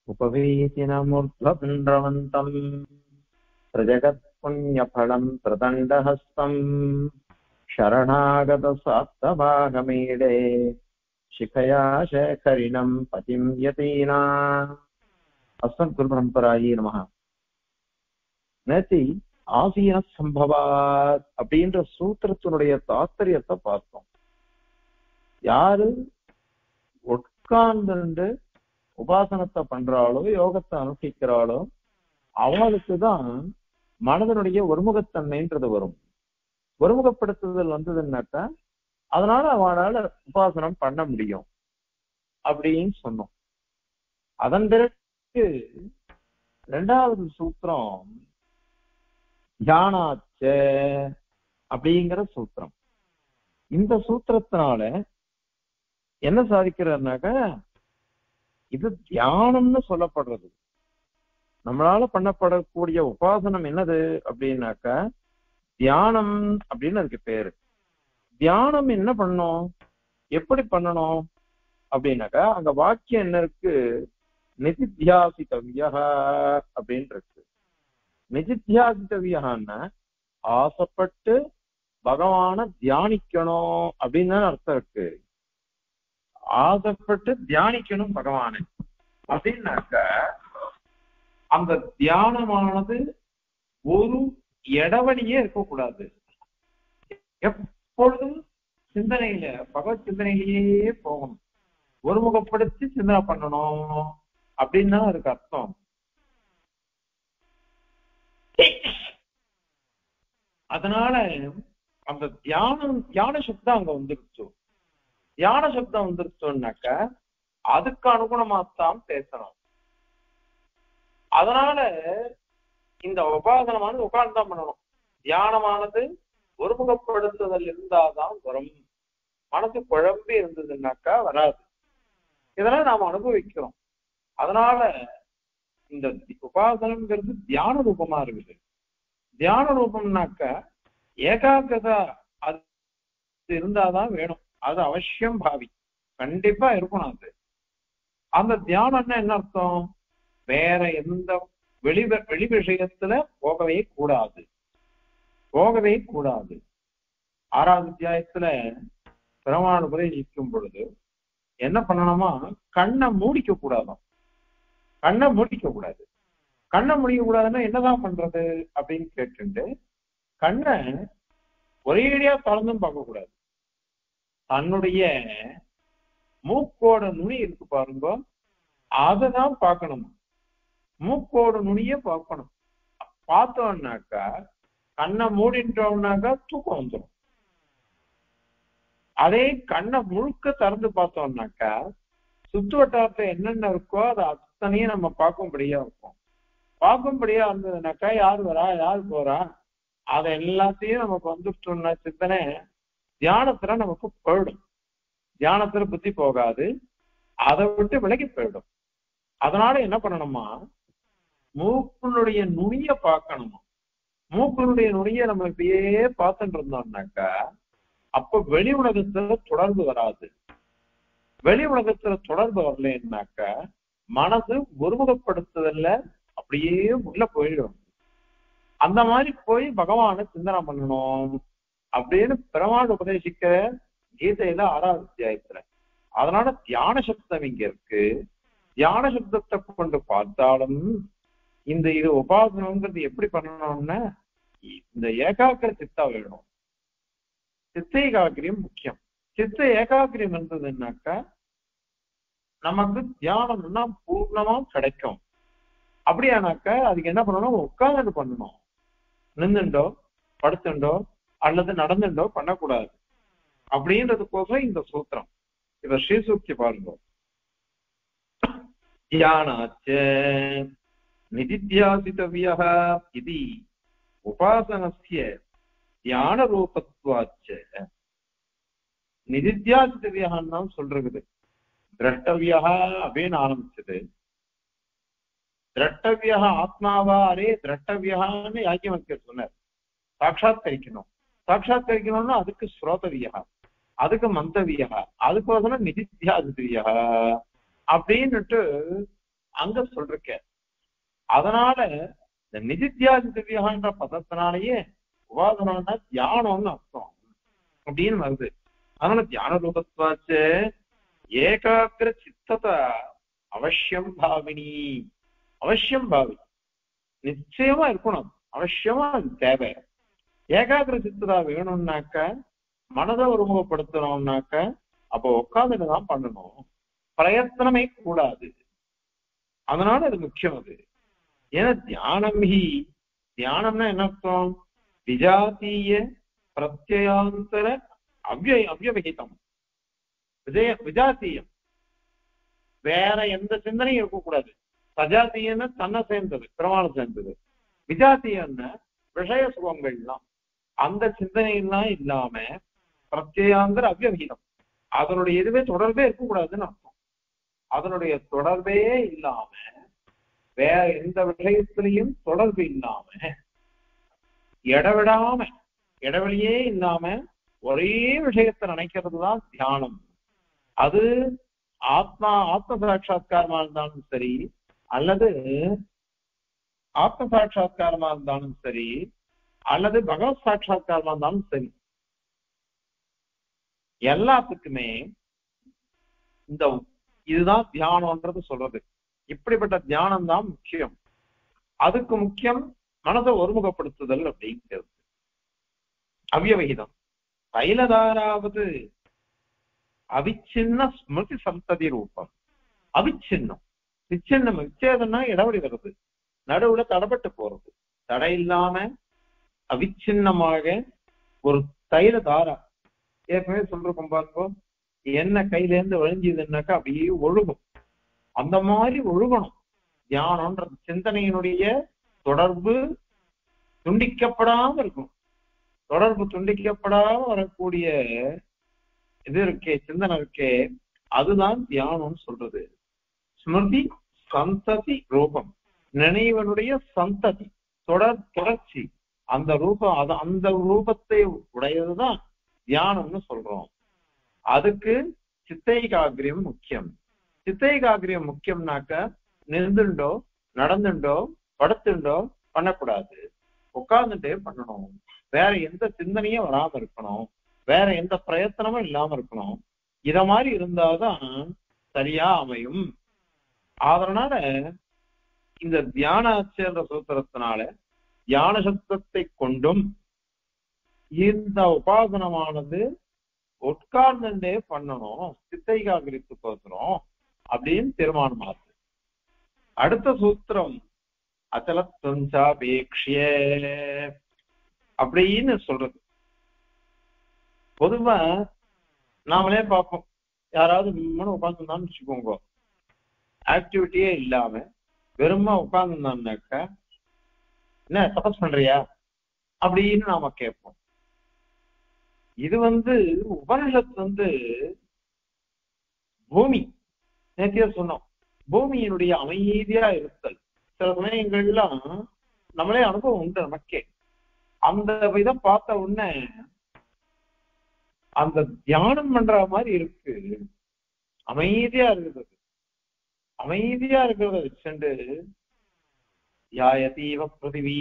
उपवीतिनमूर्ध्वपुण्ड्रवन्तम् प्रजगत्पुण्यफलम् प्रदण्डहस्तम् शरणागतसाप्तभागमीडे शिखया शेखरिणम् पतिम् यतीना அஸ்மத் குரு பரம்பராயி நமக நேத்தி ஆசீன சம்பவாத் அப்படின்ற சூத்திரத்தினுடைய தாத்பரியத்தை பார்த்தோம் யாரு உட்கார்ந்து உபாசனத்தை பண்றாளோ யோகத்தை அனுஷ்டிக்கிறாளோ அவளுக்கு தான் மனதனுடைய ஒருமுகத்தன்மைன்றது வரும் ஒருமுகப்படுத்துதல் வந்ததுன்னாக்கா அதனால அவனால உபாசனம் பண்ண முடியும் அப்படின்னு சொன்னோம் அதன் பிறகு ரெண்டாவது சூத்திரம் தியானாச்ச அப்படிங்கிற சூத்திரம் இந்த சூத்திரத்தினால என்ன சாதிக்கிறாருனாக்க இது தியானம்னு சொல்லப்படுறது நம்மளால பண்ணப்படக்கூடிய உபாசனம் என்னது அப்படின்னாக்க தியானம் அப்படின்னு அதுக்கு பேரு தியானம் என்ன பண்ணணும் எப்படி பண்ணணும் அப்படின்னாக்கா அங்க வாக்கியம் என்ன இருக்கு நிதித்தியாசித்தவியா அப்படின்னு இருக்கு நிதித்தியாசித்தவியான்னா ஆசைப்பட்டு பகவான தியானிக்கணும் அப்படின்னு தான் அர்த்தம் இருக்கு ஆசைப்பட்டு தியானிக்கணும் பகவானை அப்படின்னாக்க அந்த தியானமானது ஒரு இடவழியே இருக்கக்கூடாது எப்பொழுதும் சிந்தனையில பகவத் சிந்தனையிலேயே போகணும் ஒருமுகப்படுத்தி சிந்தனை பண்ணணும் அப்படின்னு தான் அதுக்கு அர்த்தம் அதனால அந்த தியானம் தியான சப்தம் அங்க வந்துருச்சு தியான சப்தம் வந்துருச்சோன்னாக்க அதுக்கு அனுகுணமாத்தான் பேசணும் அதனால இந்த உபாசனமானது உட்கார்ந்து தான் பண்ணணும் தியானமானது ஒருமுகப்படுத்துதல் இருந்தாதான் வரும் மனசு குழம்பி இருந்ததுன்னாக்கா வராது இதெல்லாம் நாம அனுபவிக்கிறோம் அதனால இந்த உபாசனம்ங்கிறது தியான ரூபமா இருக்குது தியான ரூபம்னாக்க ஏகாகிரதா அது இருந்தாதான் வேணும் அது அவசியம் பாவி கண்டிப்பா இருக்கணும் அது அந்த தியானம்னா என்ன அர்த்தம் வேற எந்த வெளி வெளி விஷயத்துல போகவே கூடாது போகவே கூடாது ஆறாவது அத்தியாயத்துல பெருமாள் உபதேசிக்கும் பொழுது என்ன பண்ணணுமா கண்ணை மூடிக்க கூடாதாம் கண்ணை மூடிக்க கூடாது கண்ணை முடிக்க கூடாதுன்னா என்னதான் பண்றது அப்படின்னு கேட்டுட்டு கண்ணை ஒரேடியா திறந்தும் பார்க்க கூடாது தன்னுடைய மூக்கோட நுனி இருக்கு பாருங்க அததான் பார்க்கணும் மூக்கோட நுனிய பார்க்கணும் பார்த்தோம்னாக்கா கண்ணை மூடின்றோம்னாக்கா தூக்கம் வந்துடும் அதே கண்ணை முழுக்க திறந்து பார்த்தோம்னாக்கா சுத்து வட்டாரத்தை என்னென்ன இருக்கோ அது அத்தனையும் நம்ம பார்க்கும்படியா இருக்கும் பார்க்கும்படியா இருந்ததுனாக்கா யார் வரா யார் போறா அதை எல்லாத்தையும் நமக்கு வந்துட்டோம்னா சிந்தனை தியானத்துல நமக்கு போயிடும் தியானத்துல புத்தி போகாது அதை விட்டு விலகி போயிடும் அதனால என்ன பண்ணணுமா மூக்குனுடைய நுனிய பார்க்கணுமா மூக்குனுடைய நுனிய நம்ம இப்படியே பார்த்துட்டு இருந்தோம்னாக்கா அப்ப வெளி உலகத்துல தொடர்பு வராது வெளி உலகத்துல தொடர்பு வரலன்னாக்க மனசு ஒருமுகப்படுத்துதல்ல அப்படியே உள்ள போயிடும் அந்த மாதிரி போய் பகவான சிந்தனை பண்ணணும் அப்படின்னு பெருமாள் உபதேசிக்க கீதையில ஆறாவது அத்தியாயத்துல அதனால தியான சப்தம் இங்க இருக்கு தியான சப்தத்தை கொண்டு பார்த்தாலும் இந்த இது உபாசனம்ங்கிறது எப்படி பண்ணணும்னா இந்த ஏகாக்கிர சித்தா வேணும் சித்த ஏகாக்கிரியம் முக்கியம் சித்த ஏகாக்கிரியம் இருந்ததுன்னாக்கா நமக்கு தியானம்னா பூர்ணமா கிடைக்கும் அப்படியானாக்கா அதுக்கு என்ன பண்ணணும் உட்கார்ந்து பண்ணணும் நின்றுண்டோ படுத்துண்டோ அல்லது நடந்துண்டோ பண்ணக்கூடாது அப்படின்றதுக்கோசம் இந்த சூத்திரம் இத ஸ்ரீசூக்தி பாருங்க தியானாச்ச நிதித்தியாசித்தவிய இது உபாசனஸ்ய தியான ரூபத்வாச்ச நிதித்தியாசித்தவியான்னு சொல்றது திரஷ்டவியா அப்படின்னு ஆரம்பிச்சது திரட்டவியா ஆத்மாவா அரே திரட்டவியான்னு யாக்கியமத்தியர் சொன்னார் சாட்சாத்கரிக்கணும் சாட்சாத்கரிக்கணும்னா அதுக்கு ஸ்ரோதவியா அதுக்கு மந்தவியா அதுக்கோசரம் நிதித்தியாசித்தியா அப்படின்னுட்டு அங்க சொல்றக்க அதனால இந்த நிதித்தியாதி திவ்யகான்ற பதத்தினாலேயே உபாசனம்னா தியானம்னு அர்த்தம் அப்படின்னு வருது அதனால தியான ரூபத்வாச்சு ஏகாகிர சித்தத அவசியம் பாவினி அவசியம் பாவி நிச்சயமா இருக்கணும் அவசியமா அது தேவை ஏகாகிர சித்ததா வேணும்னாக்க மனதை ஒருமுகப்படுத்தணும்னாக்க அப்போ உட்காந்துட்டு தான் பண்ணணும் பிரயத்தனமே கூடாது அதனால அது முக்கியம் அது ஏன்னா தியானம் ஹி தியானம்னா என்ன அர்த்தம் விஜாத்தீய பிரத்யயாந்தர அவ்ய அவ்யவகிதம் விஜய விஜாத்தீயம் வேற எந்த சிந்தனையும் இருக்கக்கூடாது சஜாத்தியன்னு தன்னை சேர்ந்தது பிரமாணம் சேர்ந்தது விஜாத்தியன்னு விஷய சுகங்கள்லாம் அந்த சிந்தனையெல்லாம் இல்லாம பிரத்யேகாந்தர அவ்யவகிதம் அதனுடைய எதுவே தொடர்பே இருக்கக்கூடாதுன்னு அர்த்தம் அதனுடைய தொடர்பே இல்லாம வேற எந்த விஷயத்திலையும் தொடர்பு இல்லாம இடவிடாம இடைவெளியே இல்லாம ஒரே விஷயத்தை நினைக்கிறது தான் தியானம் அது ஆத்மா ஆத்ம சாட்சா்காரமா இருந்தாலும் சரி அல்லது ஆத்ம சாட்சா்காரமா இருந்தாலும் சரி அல்லது பகவத் சாட்சா்காரமா இருந்தாலும் சரி எல்லாத்துக்குமே இந்த இதுதான் தியானம்ன்றது சொல்றது இப்படிப்பட்ட தியானம் தான் முக்கியம் அதுக்கு முக்கியம் மனதை ஒருமுகப்படுத்துதல் அப்படிங்கிறது அவ்யவகிதம் தைலதாராவது அவிச்சின்ன ஸ்மிருதி சந்ததி ரூபம் அவிச்சின்னம் விச்சின்னம் விச்சேதம்னா இடைவெளி வருது நடுவுல தடப்பட்டு போறது தடை இல்லாம அவிச்சின்னமாக ஒரு தைல தாரா ஏற்கனவே சொல்றோம் பாருங்க என்ன கையில இருந்து விழிஞ்சதுன்னாக்கா அப்படியே ஒழுகும் அந்த மாதிரி ஒழுகணும் தியானம்ன்றது சிந்தனையினுடைய தொடர்பு துண்டிக்கப்படாம இருக்கும் தொடர்பு துண்டிக்கப்படாம வரக்கூடிய இது இருக்கே சிந்தனை இருக்கே அதுதான் தியானம்னு சொல்றது ஸ்மிருதி சந்ததி ரூபம் நினைவனுடைய சந்ததி தொடர் தொடர்ச்சி அந்த ரூபம் அது அந்த ரூபத்தை உடையதுதான் தியானம்னு சொல்றோம் அதுக்கு சித்தைகாகிரியம் முக்கியம் சித்தைகாகிரியம் முக்கியம்னாக்க நின்றுண்டோ நடந்துண்டோ படுத்துண்டோ பண்ணக்கூடாது உட்கார்ந்துட்டே பண்ணணும் வேற எந்த சிந்தனையும் வராம இருக்கணும் வேற எந்த பிரயத்தனமும் இல்லாம இருக்கணும் இத மாதிரி இருந்தாதான் சரியா அமையும் அதனால இந்த தியான சேர்ந்த சூத்திரத்தினால தியான சப்தத்தை கொண்டும் இந்த உபாசனமானது உட்கார்ந்துட்டே பண்ணணும் சித்தைகாகிரித்து போகிறோம் அப்படின்னு தீர்மானம் ஆகுது அடுத்த சூத்திரம் அச்சலத்வஞ்சாபேக்ஷிய அப்படின்னு சொல்றது பொதுவா நாமளே பார்ப்போம் யாராவது முன்னு உட்காந்துருந்தான்னு வச்சுக்கோங்க ஆக்டிவிட்டியே இல்லாம வெறுமா உட்கார்ந்துருந்தான்னாக்க என்ன தபஸ் பண்றியா அப்படின்னு நாம கேட்போம் இது வந்து உபனிஷத் வந்து பூமி நேத்தியா சொன்னோம் பூமியினுடைய அமைதியா இருத்தல் சில சமயங்கள்லாம் நம்மளே அனுபவம் உண்டு நமக்கே அந்த இதை பார்த்த உடனே அந்த தியானம் பண்ற மாதிரி இருக்கு அமைதியா இருக்குது அமைதியா இருக்கிறத வச்சுண்டு யாயதீவ பிருத்திவி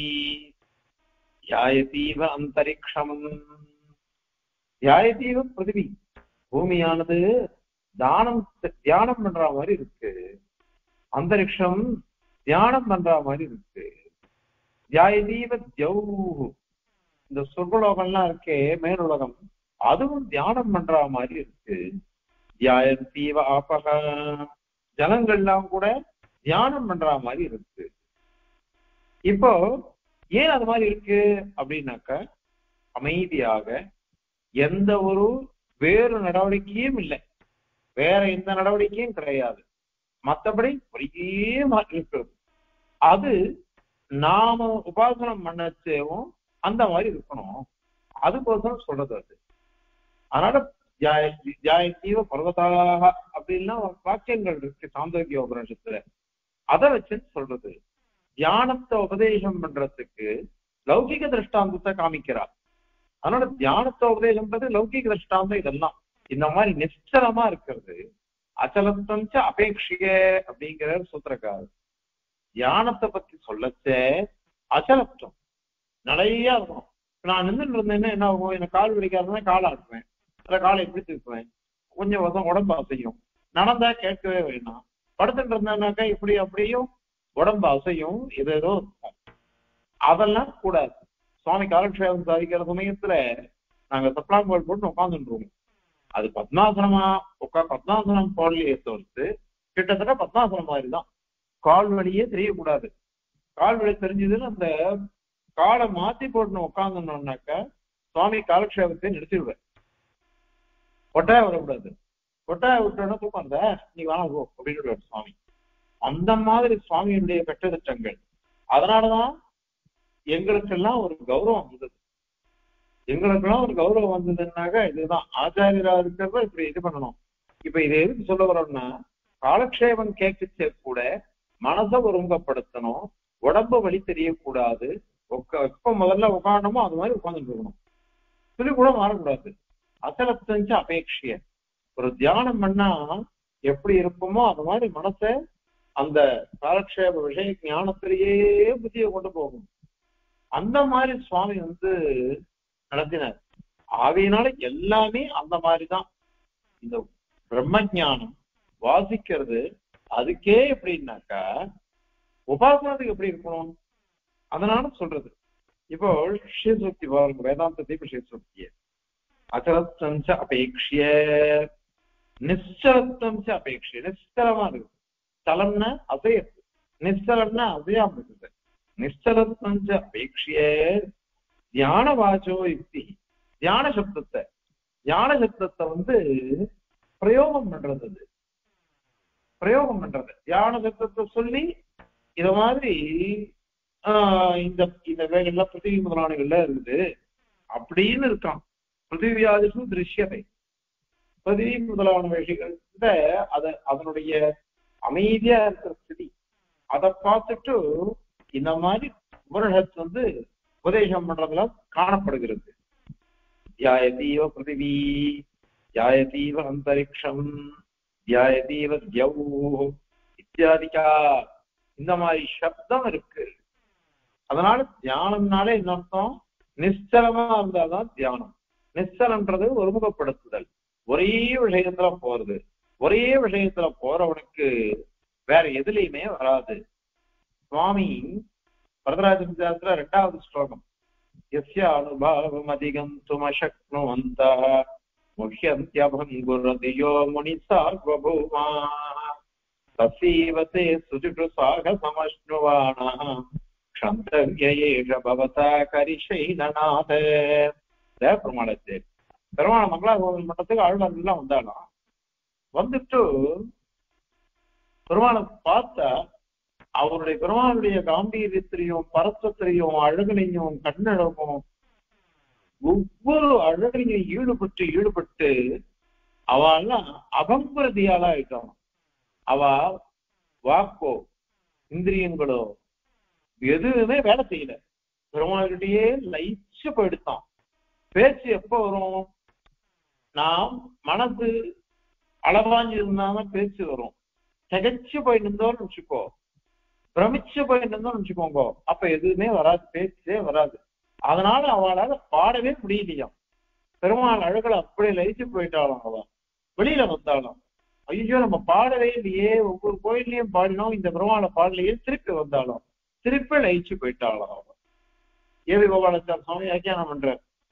யாயதீவ அந்தரிக்ஷம் யாயதீவ பிருத்திவி பூமியானது தானம் தியானம் பண்ற மாதிரி இருக்கு அந்தரிக்ஷம் தியானம் பண்ற மாதிரி இருக்கு தியாயதீவ தியௌ இந்த சொர்க்கலோகம்லாம் இருக்கே மேலுலகம் அதுவும் தியானம் பண்ற மாதிரி இருக்கு தியாயதீவ ஆபக ஜனங்கள்லாம் கூட தியானம் பண்ற மாதிரி இருக்கு இப்போ ஏன் அது மாதிரி இருக்கு அப்படின்னாக்க அமைதியாக எந்த ஒரு வேறு நடவடிக்கையும் இல்லை வேற எந்த நடவடிக்கையும் கிடையாது மற்றபடி ஒரே மாதிரி இருக்கிறது அது நாம உபாசனம் பண்ணச்சேவும் அந்த மாதிரி இருக்கணும் அதுக்கோசரம் சொல்றது அது அதனால ஜாயத்தீவ பர்வதாக அப்படின்லாம் வாக்கியங்கள் இருக்கு சாந்தோக்கிய உபநிஷத்துல அதை வச்சு சொல்றது தியானத்தை உபதேசம் பண்றதுக்கு லௌகிக திருஷ்டாந்தத்தை காமிக்கிறார் அதனால தியானத்தை உபதேசம் பண்றது லௌகிக திருஷ்டாந்தம் இதெல்லாம் இந்த மாதிரி நிச்சலமா இருக்கிறது அச்சலத்தம் ச அபேட்சிய அப்படிங்கிற சூத்திரக்காரர் தியானத்தை பத்தி சொல்லச்சே அச்சலப்தம் நிறைய இருக்கும் நான் நின்றுட்டு இருந்தேன்னா என்ன ஆகும் எனக்கு கால் வலிக்காதுன்னா கால் ஆட்டுவேன் இல்லை காலை எப்படி திருப்புவேன் கொஞ்சம் வசம் உடம்பு அசையும் நடந்தா கேட்கவே வேணாம் படுத்துட்டு இருந்தேன்னாக்கா இப்படி அப்படியும் உடம்பு அசையும் இது ஏதோ இருக்கும் அதெல்லாம் கூடாது சுவாமி காலக்ஷேபம் சாதிக்கிற சமயத்துல நாங்க சப்ளாங்கோல் போட்டு உட்காந்துருவோம் அது பத்மாசனமா உட்கா பத்மாசனம் போடலையே தவிர்த்து கிட்டத்தட்ட பத்மாசனம் மாதிரி தான் கால் வலியே தெரியக்கூடாது கால் வலி தெரிஞ்சதுன்னு அந்த காலை மாத்தி போட்டு உட்காந்துனோம்னாக்கா சுவாமி காலக்ஷேபத்தை நிறுத்திடுவேன் கொட்டாய வரக்கூடாது கொட்டாய விட்டோன்னா தூக்கம் அந்த நீ வேணா போ அப்படின்னு சுவாமி அந்த மாதிரி சுவாமியுடைய கட்டதிட்டங்கள் அதனாலதான் எங்களுக்கெல்லாம் ஒரு கௌரவம் வந்தது எங்களுக்கெல்லாம் ஒரு கௌரவம் வந்ததுன்னாக்க இதுதான் ஆச்சாரியரா இருக்கிறத இப்படி இது பண்ணணும் இப்ப இதை எதுக்கு சொல்ல வரோம்னா காலக்ஷேபம் கேட்கச்சே கூட மனசை ஒருமுகப்படுத்தணும் உடம்பு வலி தெரியக்கூடாது உக்க எப்ப முதல்ல உட்காரணுமோ அது மாதிரி உட்கார்ந்துட்டு இருக்கணும் துளி கூட மாறக்கூடாது அசலத்தஞ்ச அபேட்சிய ஒரு தியானம் பண்ணா எப்படி இருப்போமோ அது மாதிரி மனசை அந்த காலக்ஷேப விஷய ஞானத்திலேயே புத்தியை கொண்டு போகும் அந்த மாதிரி சுவாமி வந்து நடத்தினார் ஆகையினால எல்லாமே அந்த மாதிரிதான் இந்த பிரம்ம ஞானம் வாசிக்கிறது அதுக்கே எப்படின்னாக்கா உபாசனத்துக்கு எப்படி இருக்கணும் அதனால சொல்றது இப்போ ஸ்ரீசுக்தி பாருங்க வேதாந்த தீப ஸ்ரீசுக்திய அச்சலத்தம் ச அபேட்சிய நிச்சலத்தம் ச அபேட்சிய நிச்சலமா இருக்கு ஸ்தலம்னா அசையது நிச்சலம்னா அசையாம இருக்குது நிச்சலத்தம் ச அபேட்சிய தியான வாச்சோ யுக்தி தியான சப்தத்தை தியான சப்தத்தை வந்து பிரயோகம் பண்றது அது பிரயோகம் பண்றது தியான சப்தத்தை சொல்லி இத மாதிரி ஆஹ் இந்த இந்த வேலைகள்லாம் பிருத்திவி முதலாளிகள்ல இருக்குது அப்படின்னு இருக்கான் பிருத்திவியாதிசு திருஷ்யதை பிருத்திவி முதலான வேலைகள் அத அதனுடைய அமைதியா இருக்கிற ஸ்திதி அதை பார்த்துட்டு இந்த மாதிரி உபனிஷத் வந்து உபதேசம் பண்றதுல காணப்படுகிறது தியாயதீவ பிருத்திவி தியாயதீவ அந்தரிக்ஷம் தியாயதீவ தியௌ இத்தியாதிக்கா இந்த மாதிரி சப்தம் இருக்கு அதனால தியானம்னாலே என்ன அர்த்தம் நிச்சலமா இருந்தாதான் தியானம் நிச்சலன்றது ஒருமுகப்படுத்துதல் ஒரே விஷயத்துல போறது ஒரே விஷயத்துல போறவனுக்கு வேற எதுலையுமே வராது சுவாமி வரதராஜன் சாஸ்திர ரெண்டாவது ஸ்லோகம் எஸ்ய அனுபாவம் அதிகம் துமசக்னுவந்த முஹ்யந்தியபங்குரதியோ முனி சார்வபூமா தசீவதே சுஜுடு சாகசமஷ்ணுவான க்ஷந்தவ்யேஷ பவதா கரிஷைனநாத பெருமாளத்தே பெருமாள மங்களாகோவில் மட்டத்துக்கு ஆழ்வார் எல்லாம் வந்தாலும் வந்துட்டு பெருமாளை பார்த்தா அவருடைய பெருமாளுடைய காம்பீரியத்திலையும் பரத்தத்திலையும் அழகனையும் கண்ணழகும் ஒவ்வொரு அழகனையும் ஈடுபட்டு ஈடுபட்டு அவெல்லாம் அபம்பிரதியாலா ஆயிட்டான் அவ வாக்கோ இந்திரியங்களோ எதுவுமே வேலை செய்யல பெருமாள்கிட்டயே லயிச்சு போயிடுத்தான் பேச்சு எப்ப வரும் நாம் மனசு அளவாஞ்சு இருந்தாலும் பேச்சு வரும் திகச்சு போய் நின்றோம்னு வச்சுக்கோ பிரமிச்சு போய் நின்றோம்னு வச்சுக்கோங்க அப்ப எதுவுமே வராது பேச்சே வராது அதனால அவளால பாடவே முடியலையாம் பெருமாள் அழகுல அப்படி லயிச்சு போயிட்டாலும் அவ வெளியில வந்தாலும் ஐயோ நம்ம பாடவே இல்லையே ஒவ்வொரு கோயிலையும் பாடினோம் இந்த பெருமாளை பாடலையே திருப்பி வந்தாலும் திருப்பி லயிச்சு போயிட்டாலும் அவ ஏவி கோபாலாச்சார் சுவாமி வியாக்கியானம் பண்ற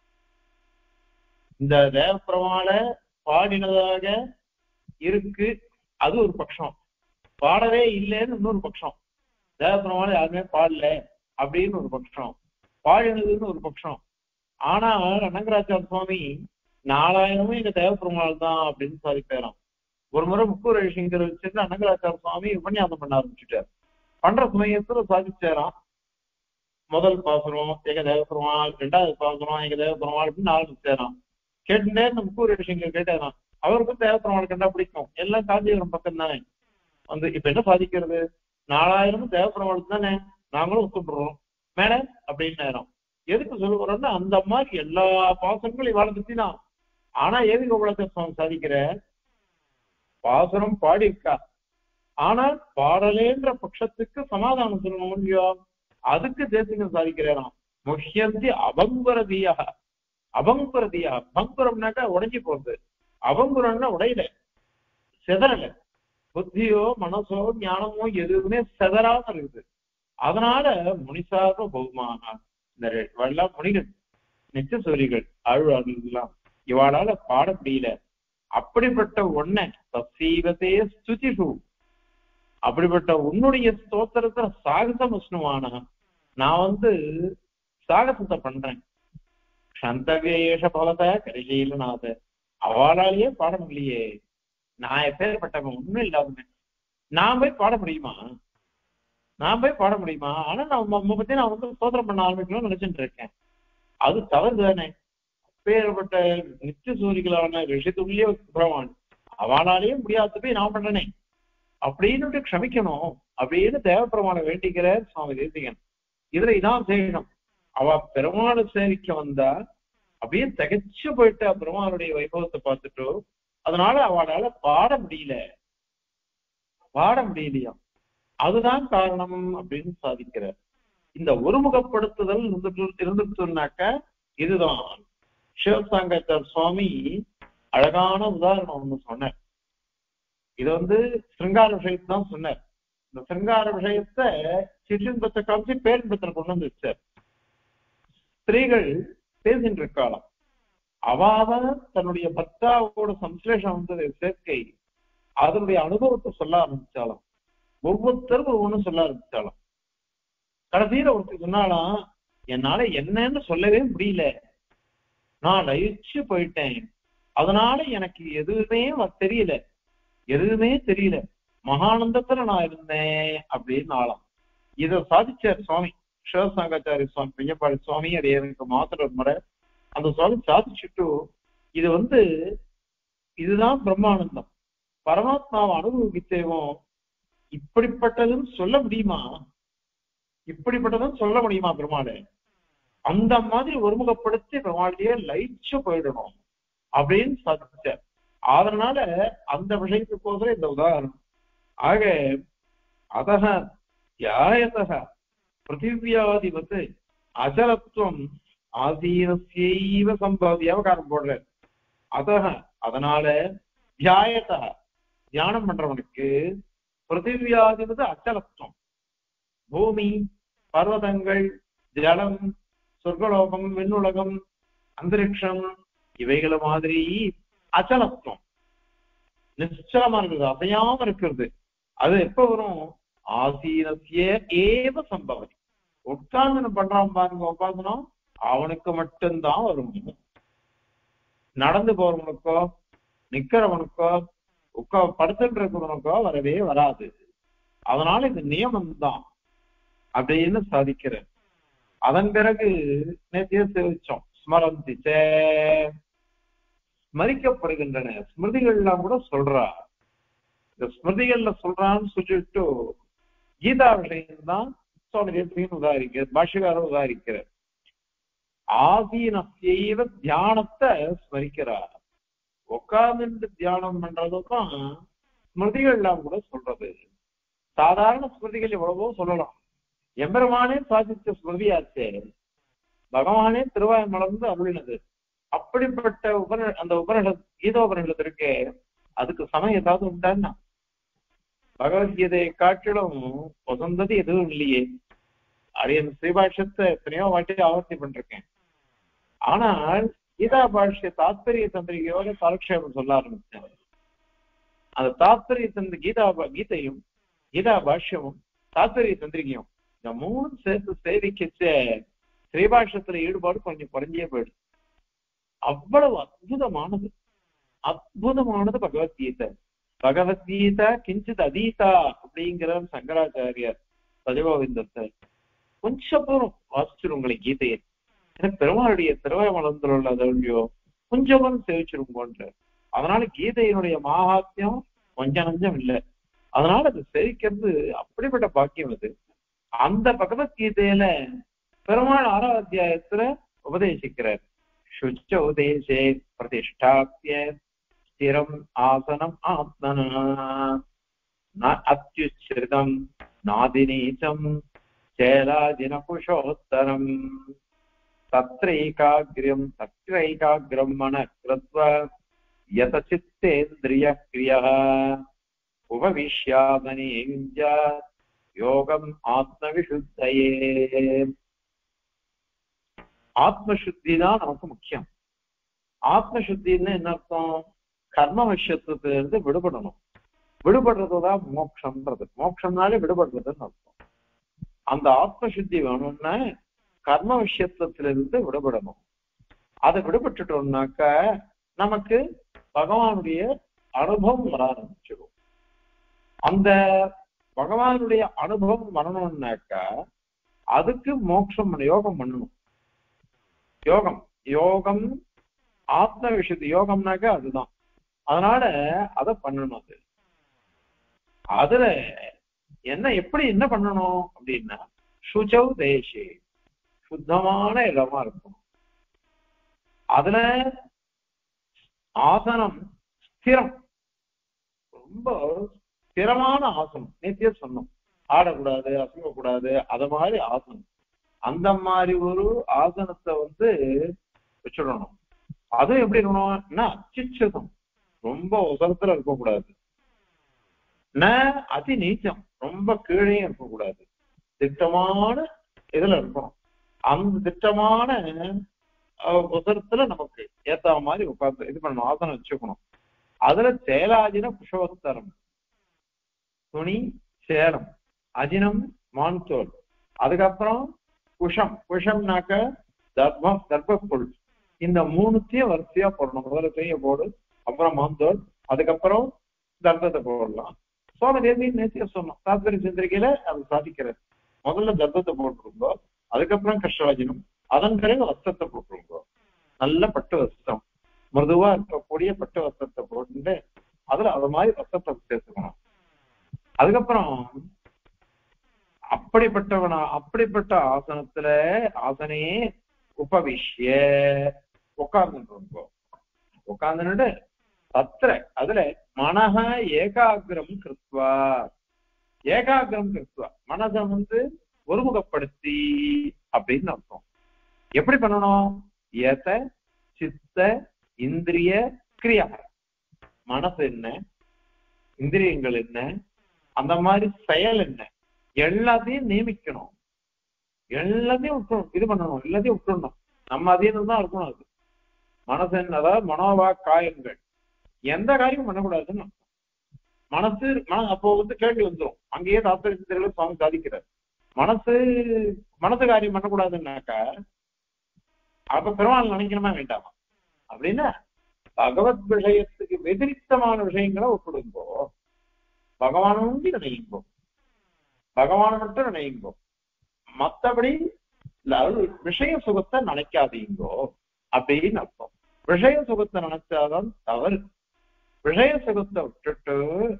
இந்த தேவ பெருமாளை பாடினதாக இருக்கு அது ஒரு பட்சம் பாடவே இல்லைன்னு இன்னொரு பட்சம் தேவ பெருமாளை யாருமே பாடல அப்படின்னு ஒரு பட்சம் பாடினதுன்னு ஒரு பட்சம் ஆனா அனங்கராச்சார சுவாமி நாலாயிரமும் எங்க தேவ பெருமாள் தான் அப்படின்னு சாதிப்பாராம் ஒரு முறை முக்கூர் ரவிசங்கர் வச்சுட்டு அனங்கராச்சார சுவாமி உபன்யாசம் பண்ண ஆரம்பிச்சுட்டார் பண்ற சமயத்துல சாதிச்சாராம் முதல் பாசுரம் எங்க தேவ பெருமாள் ரெண்டாவது பாசுரம் எங்க தேவ பெருமாள் அப்படின்னு ஆரம்பிச்சாராம் கேட்டுட்டே இந்த முக்கூர் ரவிசங்கர் கேட்டாராம் அவருக்கும் தேவ பெருமாள் கண்டா பிடிக்கும் எல்லாம் காஞ்சிபுரம் பக்கம் தானே வந்து இப்ப என்ன சாதிக்கிறது நாலாயிரமும் தேவ பெருமாள் தானே நாங்களும் ஒத்துப்படுறோம் மேல அப்படின்னு நேரம் எதுக்கு சொல்ல போறோம்னா அந்த மாதிரி எல்லா பாசங்களும் இவாளை பத்தி தான் ஆனா ஏவி கோகுலத்தை சுவாமி சாதிக்கிற பாசுரம் பாடியிருக்கா ஆனால் பாடலேன்ற பட்சத்துக்கு சமாதானம் சொல்லணும் இல்லையோ அதுக்கு தேசிகம் சாதிக்கிறாராம் முஹ்யந்தி அபங்குரதியா அபங்குரதியா பங்குரம்னாக்கா உடைஞ்சு போறது அபங்குரம்னா உடையல செதறல புத்தியோ மனசோ ஞானமோ எதுவுமே செதறாம இருக்குது அதனால முனிசார்வ பகுமான இந்த வெள்ளா முனிகள் நிச்சசூரிகள் ஆழ்வார்கள்லாம் இவாளால பாட முடியல அப்படிப்பட்ட ஒன்ன தசீவத்தே ஸ்துதிஷு அப்படிப்பட்ட உன்னுடைய ஸ்தோத்திரத்துல சாகசம் விஷ்ணுவான நான் வந்து சாகசத்தை பண்றேன் சந்தவேஷ பவத கரிசீலநாத அவளாலேயே பாட முடியலையே நான் எப்பேற்பட்டவன் ஒண்ணும் இல்லாதவன் நான் போய் பாட முடியுமா நான் போய் பாட முடியுமா ஆனா நான் நம்ம பத்தி நான் வந்து சோதனை பண்ண ஆரம்பிக்கணும்னு நினைச்சிட்டு இருக்கேன் அது தவறு தானே அப்பேற்பட்ட நித்திய சூரிகளான ரிஷித்துள்ளிய பிரமான் அவளாலேயே முடியாத போய் நான் பண்றேனே அப்படின்னு க்ஷமிக்கணும் அப்படின்னு தேவப்பிரமாணம் வேண்டிக்கிறார் சுவாமி தேசிகன் இதுல இதான் செய்யணும் அவ பெருமாளை சேவிக்க வந்தா அப்படியே திகைச்சு போயிட்டு பெருமாளுடைய வைபவத்தை பார்த்துட்டு அதனால அவளால பாட முடியல பாட முடியலையா அதுதான் காரணம் அப்படின்னு சாதிக்கிறார் இந்த ஒருமுகப்படுத்துதல் இருந்துட்டு இருந்துட்டுனாக்க இதுதான் சிவசாங்கத்தர் சுவாமி அழகான உதாரணம் ஒண்ணு சொன்னார் இது வந்து சிருங்கார விஷயத்தை தான் சொன்னார் இந்த சிருங்கார விஷயத்த சிற்றின்பத்தை காமிச்சு பேரின்பத்தில் கொண்டு வந்து வச்சார் ஸ்திரீகள் பேசிட்டு இருக்காளாம் அவாதான் தன்னுடைய பக்தாவோட சம்ஸ்லேஷம் வந்தது சேர்க்கை அதனுடைய அனுபவத்தை சொல்ல ஆரம்பிச்சாலும் ஒவ்வொருத்தரும் ஒவ்வொன்றும் சொல்ல ஆரம்பிச்சாலும் கடைசியில ஒருத்தர் சொன்னாலாம் என்னால என்னன்னு சொல்லவே முடியல நான் லயிச்சு போயிட்டேன் அதனால எனக்கு எதுவுமே தெரியல எதுவுமே தெரியல மகானந்தத்துல நான் இருந்தேன் அப்படின்னு ஆளாம் இத சாதிச்சார் சுவாமி சிவசங்காச்சாரிய சுவாமி பிஞ்சப்பாடி சுவாமி அது எனக்கு மாத்திர ஒரு முறை அந்த சுவாமி சாதிச்சுட்டு இது வந்து இதுதான் பிரம்மானந்தம் பரமாத்மாவை அனுபவித்தேவும் இப்படிப்பட்டதுன்னு சொல்ல முடியுமா இப்படிப்பட்டதுன்னு சொல்ல முடியுமா பெருமாளே அந்த மாதிரி ஒருமுகப்படுத்தி பெருமாளையே லயிச்சு போயிடணும் அப்படின்னு சாதிச்சார் அதனால அந்த விஷயத்துக்கோசரம் இந்த உதாரணம் ஆக அதக தியாயதக பிருத்திவியாதிபத்து அச்சலத்துவம் ஆசீனசைவ சம்பவதி அவகாரம் போடுற அதக அதனால தியாயத தியானம் பண்றவனுக்கு பிருத்திவியாதிபது அச்சலத்துவம் பூமி பர்வதங்கள் ஜலம் சொர்க்கலோகம் விண்ணுலகம் அந்தரிக்ஷம் இவைகள மாதிரி அச்சலத்துவம் நிச்சலமா இருக்குது அசையாம இருக்கிறது அது எப்ப வரும் ஆசீனசிய ஏவ சம்பவம் உட்கார்ந்து பண்றான் பாருங்க உட்கார்ந்தனும் அவனுக்கு மட்டும்தான் வரும் நடந்து போறவனுக்கோ நிக்கிறவனுக்கோ உட்கா படுத்துட்டு இருக்கிறவனுக்கோ வரவே வராது அதனால இது நியமம் தான் அப்படின்னு சாதிக்கிற அதன் பிறகு நேற்றைய சேவிச்சோம் ஸ்மரந்தி ஸ்மரிக்கப்படுகின்றன ஸ்மிருதிகள்லாம் கூட சொல்றா இந்த ஸ்மிருதிகள்ல சொல்றான்னு சொல்லிட்டு கீதா விஷயம் தான் சுவாமி தேசிகன் உதாரிக்க பாஷகாரர் உதாரிக்கிறார் ஆசீனத்தைவ தியானத்தை ஸ்மரிக்கிறார் உட்கார்ந்து தியானம் பண்றதுதான் ஸ்மிருதிகள்லாம் கூட சொல்றது சாதாரண ஸ்மிருதிகள் எவ்வளவோ சொல்லலாம் எம்பெருமானே சாதித்த ஸ்மிருதியாச்சே பகவானே திருவாய் மலர்ந்து அருளினது அப்படிப்பட்ட உபர அந்த உபனிஷத் கீதோபனிஷத்து இருக்கே அதுக்கு சமயம் ஏதாவது உண்டான்னா பகவத்கீதையை காட்டிலும் வசந்தது எதுவும் இல்லையே அது அந்த ஸ்ரீபாஷ்யத்தை எத்தனையோ வாட்டி ஆவர்த்தி பண்ணிருக்கேன் ஆனால் கீதா பாஷ்ய தாத்பரிய தந்திரிகையோட காலக்ஷேபம் சொல்ல ஆரம்பிச்சேன் அந்த தாத்பரிய தந்திர கீதா கீதையும் கீதா பாஷ்யமும் தாத்பரிய தந்திரிகையும் இந்த மூணு சேர்த்து சேவிக்கச்ச ஸ்ரீபாஷ்யத்துல ஈடுபாடு கொஞ்சம் குறைஞ்சே போயிடுது அவ்வளவு அற்புதமானது அற்புதமானது பகவத்கீதை பகவத்கீதா கிஞ்சித் அதீதா அப்படிங்கிற சங்கராச்சாரியார் பதிகோவிந்தத்தை கொஞ்சம் தூரம் வாசிச்சிரும் உங்களை கீதையை எனக்கு பெருமாளுடைய திருவாய் மலர்ந்துள்ள உள்ளதோ கொஞ்சம் சேவிச்சிருங்கோன்ற அதனால கீதையினுடைய மாகாத்தியம் கொஞ்சம் நஞ்சம் இல்லை அதனால அது சேவிக்கிறது அப்படிப்பட்ட பாக்கியம் அது அந்த பகவத்கீதையில பெருமாள் ஆறாவது அத்தியாயத்துல உபதேசிக்கிறார் சுச்ச உதேசே பிரதிஷ்டாப்பிய ஸ்திரம் ஆசனம் ஆத்மனா ந அத்யுச்சிருதம் நாதிநீச்சம் சேலாதினகுஷோத்தரம் தத்ரைகாகிரம் தத்ரைகாகிரம் மன கிருத்வ யதசித்தேந்திரிய கிரியः உபவிஷ்யாமனி யுஞ்சாத் யோகம் ஆத்மவிசுத்தையே ஆத்மசுத்தி தான் நமக்கு முக்கியம் ஆத்மசுத்தின்னு என்ன அர்த்தம் கர்ம விஷயத்துல இருந்து விடுபடணும் விடுபடுறதுதான் மோட்சம்ன்றது மோட்சம்னாலே விடுபடுறதுன்னு அர்த்தம் அந்த ஆத்மசுத்தி வேணும்னா கர்ம விஷயத்துல இருந்து விடுபடணும் அதை விடுபட்டுட்டோம்னாக்க நமக்கு பகவானுடைய அனுபவம் வர ஆரம்பிச்சிடும் அந்த பகவானுடைய அனுபவம் வரணும்னாக்கா அதுக்கு மோட்சம் பண்ண- யோகம் பண்ணணும் யோகம் யோகம் ஆத்ம விஷயத்து யோகம்னாக்க அதுதான் அதனால அதை பண்ணணும் அது அதுல என்ன எப்படி என்ன பண்ணணும் அப்படின்னா சுச்சௌ தேசே சுத்தமான இடமா இருக்கணும் அதுல ஆசனம் ஸ்திரம் ரொம்ப ஸ்திரமான ஆசனம் நேத்தியே சொன்னோம் ஆடக்கூடாது அசங்கக்கூடாது அத மாதிரி ஆசனம் அந்த மாதிரி ஒரு ஆசனத்தை வந்து வச்சுடணும் அதுவும் எப்படி இருக்கணும்னா அச்சிச்சதம் ரொம்ப உசரத்துல இருக்கக்கூடாது ந அதி நீச்சம் ரொம்ப கீழே இருக்கக்கூடாது திட்டமான இதுல இருக்கணும் அந்த திட்டமான அஹ், உசரத்துல நமக்கு ஏத்த மாதிரி உட்கார்ந்து இது பண்ணணும் ஆசனம் வச்சுக்கணும் அதுல சேலாஜின புஷோத்தரம் துணி சேலம் அஜினம் மான்தோல் அதுக்கப்புறம் குஷம் குஷம்னாக்க தர்மம் தர்ப்பப்புல் இந்த மூணுத்தையும் வரிசையா போடணும் முதல்ல துணியை போடு அப்புறம் மாந்தோல் அதுக்கப்புறம் தர்ப்பத்தை போடலாம் சோழ தேவி நேத்திய சொன்னோம் தாத்பரிய சிந்திரிக்கையில அது சாதிக்கிறது முதல்ல தர்ப்பத்தை போட்டுருங்கோ அதுக்கப்புறம் கிருஷ்ணராஜனம் அதன் பிறகு வஸ்திரத்தை போட்டுருங்கோ நல்ல பட்டு வஸ்திரம் மிருதுவா இருக்கக்கூடிய பட்டு வஸ்திரத்தை போட்டு அதுல அது மாதிரி வஸ்திரத்தை சேர்த்துக்கணும் அதுக்கப்புறம் அப்படிப்பட்டவனா அப்படிப்பட்ட ஆசனத்துல ஆசனே உபவிஷ்ய உட்கார்ந்துட்டு உட்கார்ந்துட்டு தத்திர அதுல மனஹ ஏகாகிரம் கிருத்வா ஏகாகிரம் கிருத்வா மனதை வந்து ஒருமுகப்படுத்தி அப்படின்னு அர்த்தம் எப்படி பண்ணணும் ஏத சித்த இந்திரிய கிரியா மனசு என்ன இந்திரியங்கள் என்ன அந்த மாதிரி செயல் என்ன எல்லாத்தையும் நியமிக்கணும் எல்லாத்தையும் விட்டுணும் இது பண்ணணும் எல்லாத்தையும் விட்டுடணும் நம்ம அதீனம் தான் இருக்கணும் அது மனசு என்ன அதாவது மனோவா காயங்கள் எந்த காரியமும் பண்ணக்கூடாதுன்னு அர்த்தம். மனசு மன அப்போ வந்து கேள்வி வந்துரும் அங்கேயே தாத்திர சுவாமி சாதிக்கிறார் மனசு மனசு காரியம் பண்ணக்கூடாதுன்னாக்கா அப்ப பெருமாள் நினைக்கணுமா வேண்டாமா அப்படின்னா பகவத் விஷயத்துக்கு வெதிரிக்தமான விஷயங்களை ஒப்பிடுங்கோ பகவான உண்டி நினைங்கோ பகவான மட்டும் நினைங்கோ மத்தபடி இல்ல, அது விஷய சுகத்தை நினைக்காதீங்கோ அப்படின்னு அர்த்தம் விஷய சுகத்தை நினைச்சாதான் தவறு விஷய சுகத்தை விட்டுட்டு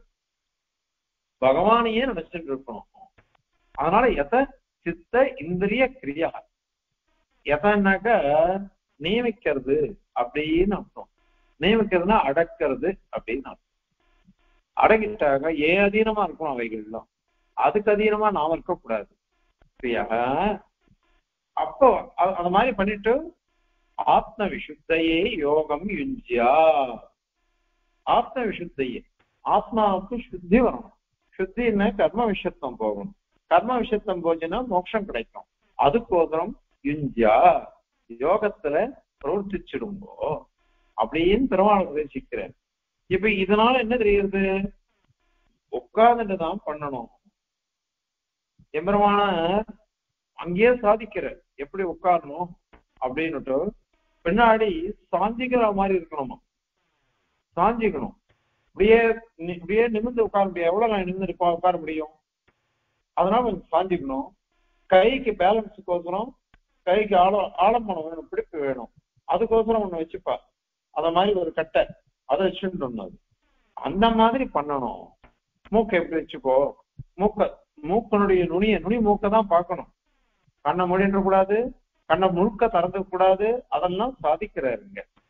பகவானையே நினைச்சிட்டு இருக்கணும் அதனால எத சித்த இந்திரிய கிரியா எதனாக்க நியமிக்கிறது அப்படின்னு அர்த்தம் நியமிக்கிறதுனா அடக்கிறது அப்படின்னு அர்த்தம் அடங்கிட்டாக ஏன் அதீனமா இருக்கும் அவைகள்லாம் அதுக்கு அதீனமா நாம இருக்கக்கூடாது சரியா அப்போ அ- அந்த மாதிரி பண்ணிட்டு ஆத்ம விசுத்தையே யோகம் யுஞ்சியா ஆத்ம விசுத்தையே ஆத்மாவுக்கு சுத்தி வரணும் சுத்தின்னா கர்ம விஷயத்தம் போகணும் கர்ம விஷயத்தம் போச்சுன்னா மோட்சம் கிடைக்கும் அதுக்கோசரம் யுஞ்சியா யோகத்துல பிரவர்த்திச்சிடுங்கோ அப்படின்னு பெருமாள் உபதேசிக்கிறார் இப்ப இதனால என்ன தெரியுது உட்கார்ந்துட்டு தான் பண்ணணும் எம்பெருமான அங்கேயே சாதிக்கிற எப்படி உட்காரணும் அப்படின்னுட்டு பின்னாடி சாஞ்சிக்கிற மாதிரி இருக்கணுமா சாஞ்சிக்கணும் இப்படியே நி- இப்படியே நிமிர்ந்து உட்கார முடியும் எவ்வளவு நான் நிமிர்ந்து உட்கா- உட்கார முடியும் அதனால கொஞ்சம் சாஞ்சிக்கணும் கைக்கு பேலன்ஸுக்கோசரம் கைக்கு ஆழ ஆழம்பணம் வேணும் பிடிப்பு வேணும் அதுக்கோசரம் ஒண்ணு வச்சுப்பா அத மாதிரி ஒரு கட்டை அதை வச்சுட்டு அது அந்த மாதிரி பண்ணணும் மூக்கை எப்படி வச்சுக்கோ மூக்க மூக்கனுடைய நுனிய நுனி மூக்கை தான் பார்க்கணும் கண்ணை மூடின்ற கூடாது கண்ணை முழுக்க திறந்து கூடாது அதெல்லாம் சாதிக்கிறாருங்க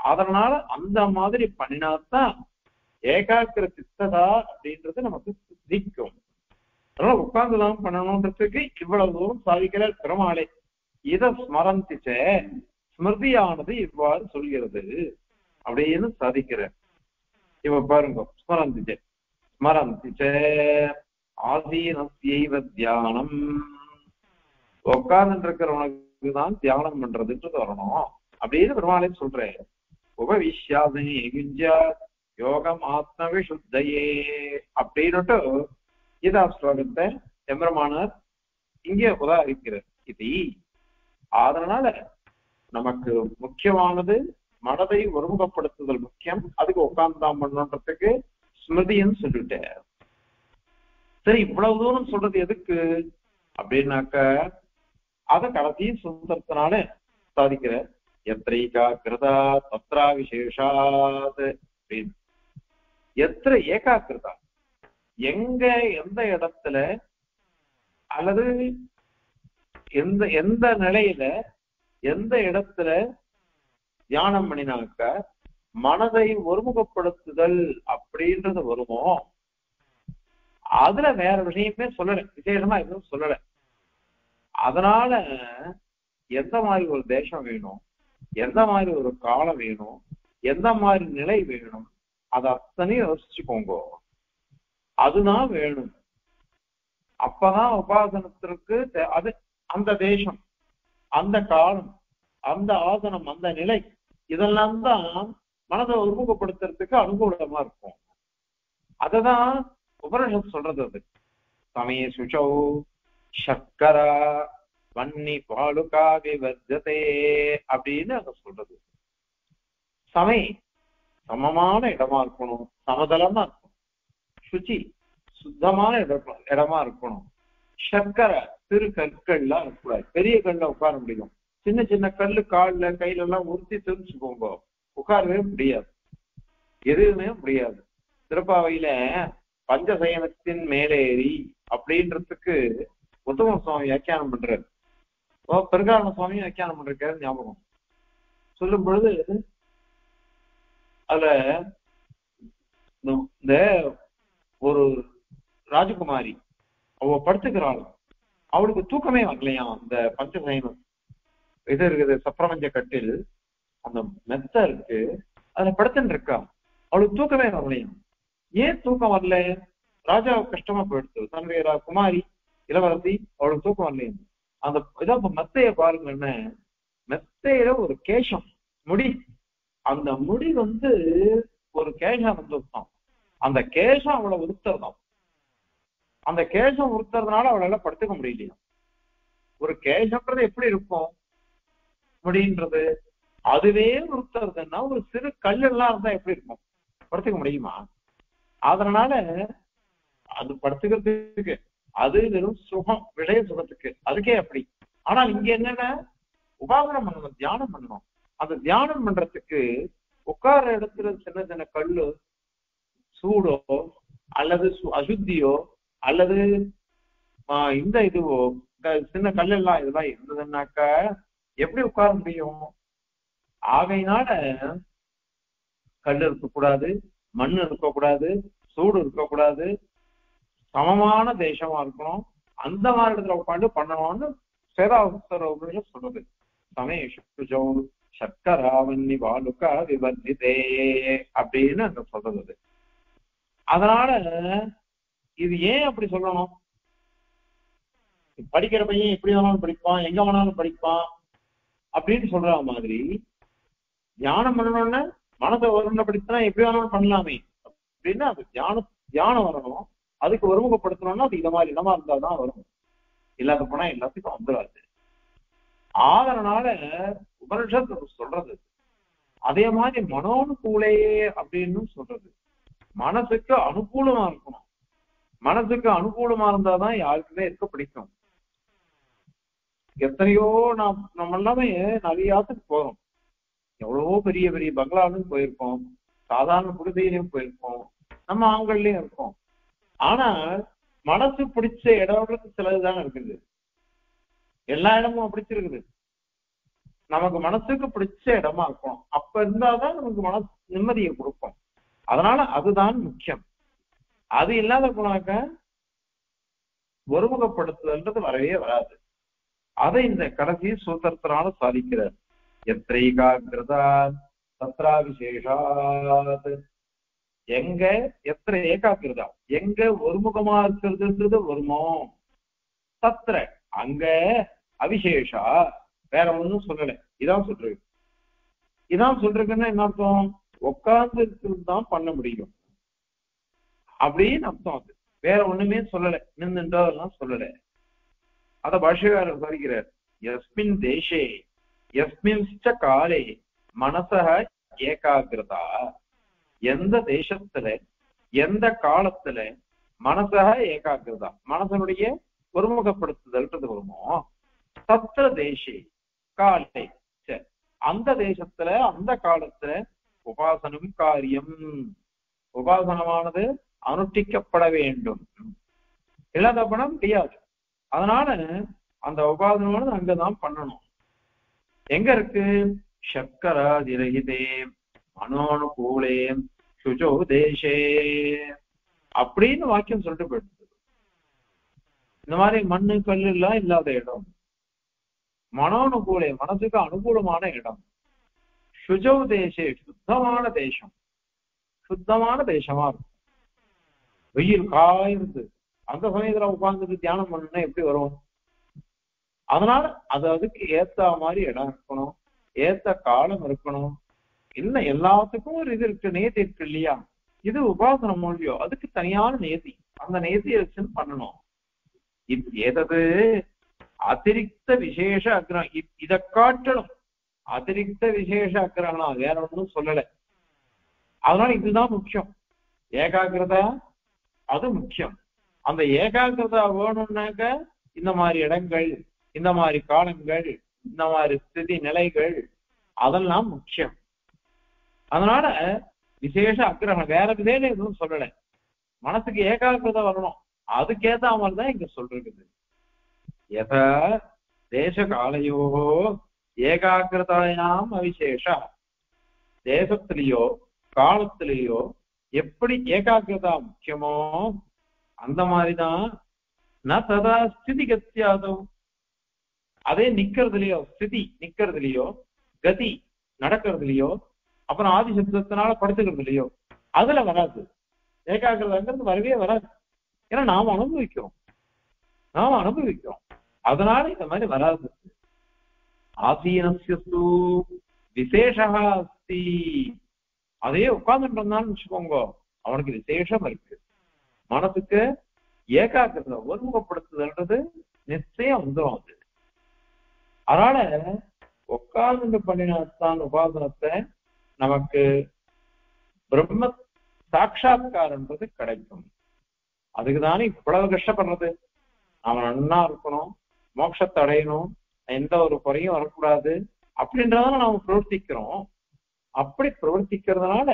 அதனால அந்த மாதிரி பண்ணினாத்தான் ஏகாக்கிர சித்ததா அப்படின்றது நமக்கு சித்திக்கும் அதனால உட்கார்ந்துதான் பண்ணணும்ன்றதுக்கு இவ்வளவு தூரம் சாதிக்கிறார் பெருமாளை இத ஸ்மரந்திச்ச ஸ்மிருதியானது இவ்வாறு சொல்கிறது அப்படின்னு சாதிக்கிறார் இவ பாருங்க ஸ்மரந்திச்ச ஸ்மரந்திச்ச ஆசீனஸ்யைவ தியானம் உட்கார்ந்து இருக்கிறவனுக்கு தான் தியானம் பண்றதுன்றது வரணும் அப்படின்னு பெருமாளே சொல்றேன் உபவிஷ்யாசனி குஞ்சா யோகம் ஆத்ம விசுத்தையே அப்படின்னுட்டு கீதா ஸ்லோகத்தை எம்பெருமானார் இங்கே உதாரிக்கிறார் இது அதனால நமக்கு முக்கியமானது மனதை ஒருமுகப்படுத்துதல் முக்கியம் அதுக்கு உட்கார்ந்து தான் பண்ணணுன்றதுக்கு ஸ்மிருதின்னு சொல்லிட்டேன் சரி இவ்வளவு தூரம் சொல்றது எதுக்கு அப்படின்னாக்க அத கடைசி சுந்தரத்தினால சாதிக்கிற எத்திரைகா கிருதா தத்ரா விசேஷாத் அப்படின்னு எத்திர ஏகாக்கிருதா எங்க எந்த இடத்துல அல்லது எந்த எந்த நிலையில எந்த இடத்துல தியானம் பண்ணினாக்க மனதை ஒருமுகப்படுத்துதல் அப்படின்றது வருமோ அதுல வேற விஷயமே சொல்லல விசேஷமா எதுவும் சொல்லல அதனால எந்த மாதிரி ஒரு தேசம் வேணும் எந்த மாதிரி ஒரு காலம் வேணும் எந்த மாதிரி நிலை வேணும் அதை அத்தனையும் யோசிச்சுக்கோங்க அதுதான் வேணும் அப்பதான் உபாசனத்திற்கு தே- அது அந்த தேசம் அந்த காலம் அந்த ஆசனம் அந்த நிலை இதெல்லாம் தான் மனதை ஒருமுகப்படுத்துறதுக்கு அனுகூலமா இருக்கும் அததான் உபனிஷத் சொல்றது அது சமய சுச்சௌ சக்கரா வன்னி பாலுகா விவர்ஜதே அப்படின்னு அங்க சொல்றது சமை சமமான இடமா இருக்கணும் சமதளமா இருக்கணும் சுச்சி சுத்தமான இடம் இடமா இருக்கணும் சர்க்கரை சிறு கற்கள்லாம் இருக்கக்கூடாது பெரிய கல்ல உட்கார முடியும் சின்ன சின்ன கல்லு கால்ல கையில எல்லாம் உறுத்தி தெரிஞ்சுக்கோங்க உட்காரவே முடியாது எதுவுமே முடியாது திருப்பாவையில பஞ்சசயனத்தின் மேலேறி அப்படின்றதுக்கு உத்தம சுவாமி வியாக்கியானம் பண்றாரு ஓ பெருங்காரண சுவாமி வியாக்கியானம் பண்றாரு ஞாபகம் சொல்லும் பொழுது அதுல இந்த- இந்த ஒரு ராஜகுமாரி அவ படுத்துக்கிறாள் அவளுக்கு தூக்கமே வரலையாம் அந்த பஞ்சசயனம் இது இருக்குது சப்ரமஞ்ச கட்டில் அந்த மெத்த இருக்கு அதுல படுத்துன்னு இருக்கா அவளுக்கு தூக்கமே வரலையாம் ஏன் தூக்கம் வரல ராஜா கஷ்டமா போயிடுச்சு தன்னுடைய ரா- குமாரி இளவரசி அவளுக்கு தூக்கம் வரலையும் அந்த இதான் இப்ப மெத்தைய பாருங்க என்ன மெத்தையில ஒரு கேசம் முடி அந்த முடி வந்து ஒரு கேசம் வந்து விட்டான் அந்த கேசம் அவளை உறுத்துறதாம் அந்த கேசம் உறுத்துறதுனால அவளால படுத்துக்க முடியலையா ஒரு கேசம்ன்றது எப்படி இருக்கும் முடின்றது அதுவே உறுத்துறதுன்னா ஒரு சிறு கல்லெல்லாம் இருந்தா எப்படி இருக்கும் படுத்துக்க முடியுமா அதனால அது படுத்துக்கிறதுக்கு அது வெறும் சுகம் விடய சுகத்துக்கு அதுக்கே அப்படி ஆனால் இங்க என்னன்னா உபாசனம் பண்ணணும் தியானம் பண்ணணும் அந்த தியானம் பண்றதுக்கு உட்கார இடத்துல சின்ன சின்ன கல்லு சூடோ அல்லது சு- அசுத்தியோ அல்லது ஆஹ், இந்த இதுவோ க- சின்ன கல்லெல்லாம் இதெல்லாம் இருந்ததுன்னாக்கா எப்படி உட்கார முடியும் ஆகையினால கல் இருக்கக்கூடாது மண் இருக்கக்கூடாது சூடு இருக்கக்கூடாது சமமான தேசமா இருக்கணும் அந்த மாதிரி இடத்துல உட்காந்து பண்ணணும்னு சேதாவசர உபனிஷத் சொல்றது சமேஷு சக்கராவன்னி வாலுக்கா விவர்ஜிதே அப்படின்னு அங்க சொல்றது அது. அதனால இது ஏன் அப்படி சொல்லணும் படிக்கிற பையன் எப்படி வேணாலும் படிப்பான் எங்க வேணாலும் படிப்பான் அப்படின்னு சொல்ற மாதிரி தியானம் பண்ணணும்னா மனதை ஒருமுகப்படுத்தினா எப்படி வேணாலும் பண்ணலாமே அப்படின்னா அது தியானம் தியானம் வரணும் அதுக்கு ஒருமுகப்படுத்தணும்னா அது இந்த மாதிரி இடமா இருந்தாதான் வரும் இல்லாத போனா எல்லாத்துக்கும் வந்துடாது ஆதரனால உபனிஷத் அது சொல்றது அதே மாதிரி மனோனுகூலே அப்படின்னு சொல்றது மனசுக்கு அனுகூலமா இருக்கணும் மனசுக்கு அனுகூலமா இருந்தாதான் யாருக்குமே இருக்க பிடிக்கும் எத்தனையோ நாம் நம்ம எல்லாமே நிறைய இடத்துக்கு போறோம் எவ்வளவோ பெரிய பெரிய பங்களாலும் போயிருக்கோம் சாதாரண குடிசையிலையும் போயிருக்கோம் நம்ம ஆண்கள்லயும் இருக்கோம் ஆனா மனசு பிடிச்ச இடம்ன்றது சிலதுதானே இருக்குது எல்லா இடமும் பிடிச்சிருக்குது நமக்கு மனசுக்கு பிடிச்ச இடமா இருக்கணும் அப்ப இருந்தாதான் நமக்கு மனசு நிம்மதியை கொடுக்கும் அதனால அதுதான் முக்கியம் அது இல்லாத போனாக்க ஒருமுகப்படுத்துதல்ன்றது வரவே வராது அதை இந்த கடைசி சூத்திரத்தினால சாதிக்கிறார் எத்திரைகாகிரதா தத்ரா விசேஷாத் எங்க எத்தனை ஏகாக்கிரதா எங்க ஒருமுகமா இருக்கிறதுன்றது வருமோ தத்திர அங்க அவிசேஷா வேற ஒண்ணும் சொல்லல இதான் சொல்றது இதான் சொல்றதுன்னா என்ன அர்த்தம் உட்கார்ந்து இருக்கிறது தான் பண்ண முடியும் அப்படின்னு அர்த்தம் அது வேற ஒண்ணுமே சொல்லல நின்றுன்றதெல்லாம் சொல்லல அத பாஷகாரர் வருகிறார் எஸ்மின் தேசே எஸ்மின்ச்ச காலே மனசக ஏகாகிரதா எந்த தேசத்துல எந்த காலத்துல மனசக ஏகாகிரதா மனசனுடைய ஒருமுகப்படுத்துதல்ன்றது வருமோ தத்திர தேசே காலே ச. அந்த தேசத்துல அந்த காலத்துல உபாசனம் காரியம் உபாசனமானது அனுஷ்டிக்கப்பட வேண்டும் இல்லாத பண்ண முடியாது அதனால அந்த உபாசனமானது அங்கதான் பண்ணணும் எங்க இருக்கு சக்கரா திரகிதே மனோனுகூலே சுஜோ தேசே அப்படின்னு வாக்கியம் சொல்லிட்டு போயிடுது இந்த மாதிரி மண்ணு கல்லு எல்லாம் இல்லாத இடம் மனோனுகூலே மனசுக்கு அனுகூலமான இடம் சுஜௌ தேசே சுத்தமான தேசம் சுத்தமான தேசமா இருக்கும் வெயில் காயுது அந்த சமயத்துல உட்கார்ந்துட்டு தியானம் பண்ணணும்னா எப்படி வரும் அதனால அது அதுக்கு ஏத்த மாதிரி இடம் இருக்கணும் ஏத்த காலம் இருக்கணும் இல்ல எல்லாத்துக்கும் ஒரு இது இருக்கு நேதி இருக்கு இல்லையா இது உபாசன மொழியோ அதுக்கு தனியான நேதி அந்த நேதியை வச்சுன்னு பண்ணணும் இது ஏதது அதிரிக்த விசேஷ அக்ரகம் இ- இத காட்டணும் அதிரிக்த விசேஷ அக்ரகணம் வேற ஒன்றும் சொல்லல அதனால இதுதான் முக்கியம் ஏகாகிரதா அது முக்கியம் அந்த ஏகாகிரதா வேணும்னாக்க இந்த மாதிரி இடங்கள் இந்த மாதிரி காலங்கள் இந்த மாதிரி ஸ்திதி நிலைகள் அதெல்லாம் முக்கியம் அதனால விசேஷ அக்கிரகம் வேற விதேன எதுவும் சொல்லல மனசுக்கு ஏகாகிரதை வரணும் அதுக்கேத்த மாதிரி தான் இங்க சொல்றது எத தேச காலையோ ஏகாகிரதாயாம் அவிசேஷ தேசத்திலேயோ காலத்திலேயோ எப்படி ஏகாகிரதா முக்கியமோ அந்த மாதிரிதான் ந ததா ஸ்திதி கத்தியாதோ அதே நிக்கிறதுலயோ ஸ்திதி நிக்கிறதுலயோ கதி நடக்கிறதுலயோ அப்புறம் ஆதி சப்தத்தினால படுத்துக்கிறதுலயோ அதுல வராது ஏகாகிரதாங்கிறது வரவே வராது ஏன்னா நாம அனுபவிக்கிறோம் நாம அனுபவிக்கிறோம் அதனால இந்த மாதிரி வராது ஆசீனஸ்யஸ்து விசேஷா அஸ்தி அதே உட்கார்ந்துட்டு இருந்தான்னு வச்சுக்கோங்க அவனுக்கு விசேஷம் இருக்கு மனசுக்கு ஏகாக்கிரதை ஒருமுகப்படுத்துதல்ன்றது நிச்சயம் வந்துடும் அது அதனால உட்கார்ந்து பண்ணினாத்தான் உபாசனத்தை நமக்கு பிரம்ம சாட்சா்காரன்றது கிடைக்கும் அதுக்குதானே இவ்வளவு கஷ்டப்படுறது அவன் நன்னா இருக்கணும் மோட்சத்தை அடையணும் எந்த ஒரு குறையும் வரக்கூடாது அப்படின்றதால நாம பிரவர்த்திக்கிறோம் அப்படி பிரவர்த்திக்கிறதுனால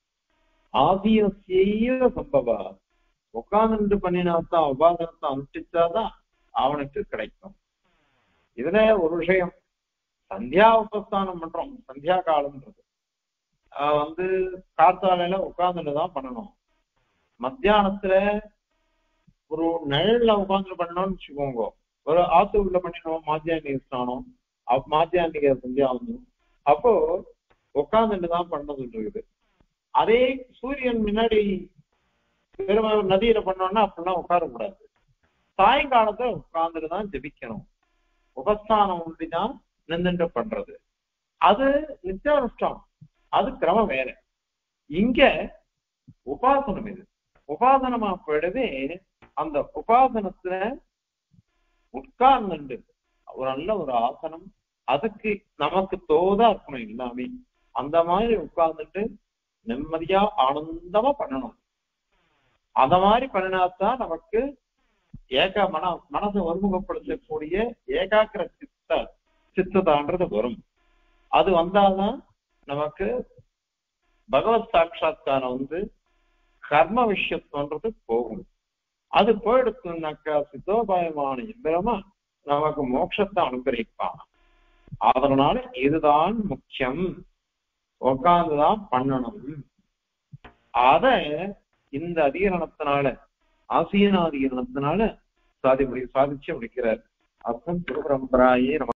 ஆதீனசைவ சம்பவா உட்கார்ந்து பண்ணினாத்தான் உபாசனத்தை அனுஷ்டிச்சாதான் அவனுக்கு கிடைக்கும் இதுல ஒரு விஷயம் சந்தியா உபஸ்தானம் பண்றோம் சந்தியா காலம்ன்றது ஆஹ் வந்து காத்தாலையில உட்கார்ந்துட்டு தான் பண்ணணும் மத்தியானத்துல ஒரு நிழல்ல உட்கார்ந்து பண்ணணும்னு வச்சுக்கோங்க ஒரு ஆத்து உள்ள பண்ணினோம் மாத்தியானிக ஸ்நானம் அப் மாத்தியானிக சந்தியாவந்தம் அப்போ உட்கார்ந்துட்டு தான் பண்ண சொல்றது அதே சூரியன் முன்னாடி பெருமாள் நதியில பண்ணோம்னா அப்படிலாம் உட்காரக்கூடாது சாயங்காலத்துல உட்கார்ந்துட்டு தான் ஜெபிக்கணும் உபஸ்தானம் ஒன்றிதான் நின்றுட்டு பண்றது அது நித்தியானுஷ்டானம் அது கிரமம் வேற இங்க உபாசனம் இது உபாசனமா போயிடவே அந்த உபாசனத்துல உட்கார்ந்துண்டு ஒரு நல்ல ஒரு ஆசனம் அதுக்கு நமக்கு தோதா இருக்கணும் எல்லாமே அந்த மாதிரி உட்கார்ந்துட்டு நிம்மதியா ஆனந்தமா பண்ணணும் அந்த மாதிரி பண்ணினாத்தான் நமக்கு ஏக மன மனசை ஒருமுகப்படுத்தக்கூடிய ஏகாக்கிர சித்த சித்ததான்றது வரும் அது வந்தாதான் நமக்கு பகவத் சாட்சா்காரம் வந்து கர்ம விஷயத்துன்றது போகும் அது போயிடுச்சுனாக்கா சித்தோபாயமான எந்திரமா நமக்கு மோட்சத்தை அனுகிரகிப்பான் அதனால இதுதான் முக்கியம் உட்கார்ந்துதான் பண்ணணும் அத இந்த அதிகரணத்தினால ஆசீனாதிகரணத்தினால சாதி முடி சாதிச்சு முடிக்கிறார் அர்த்தம் குரு பரம்பராயே நம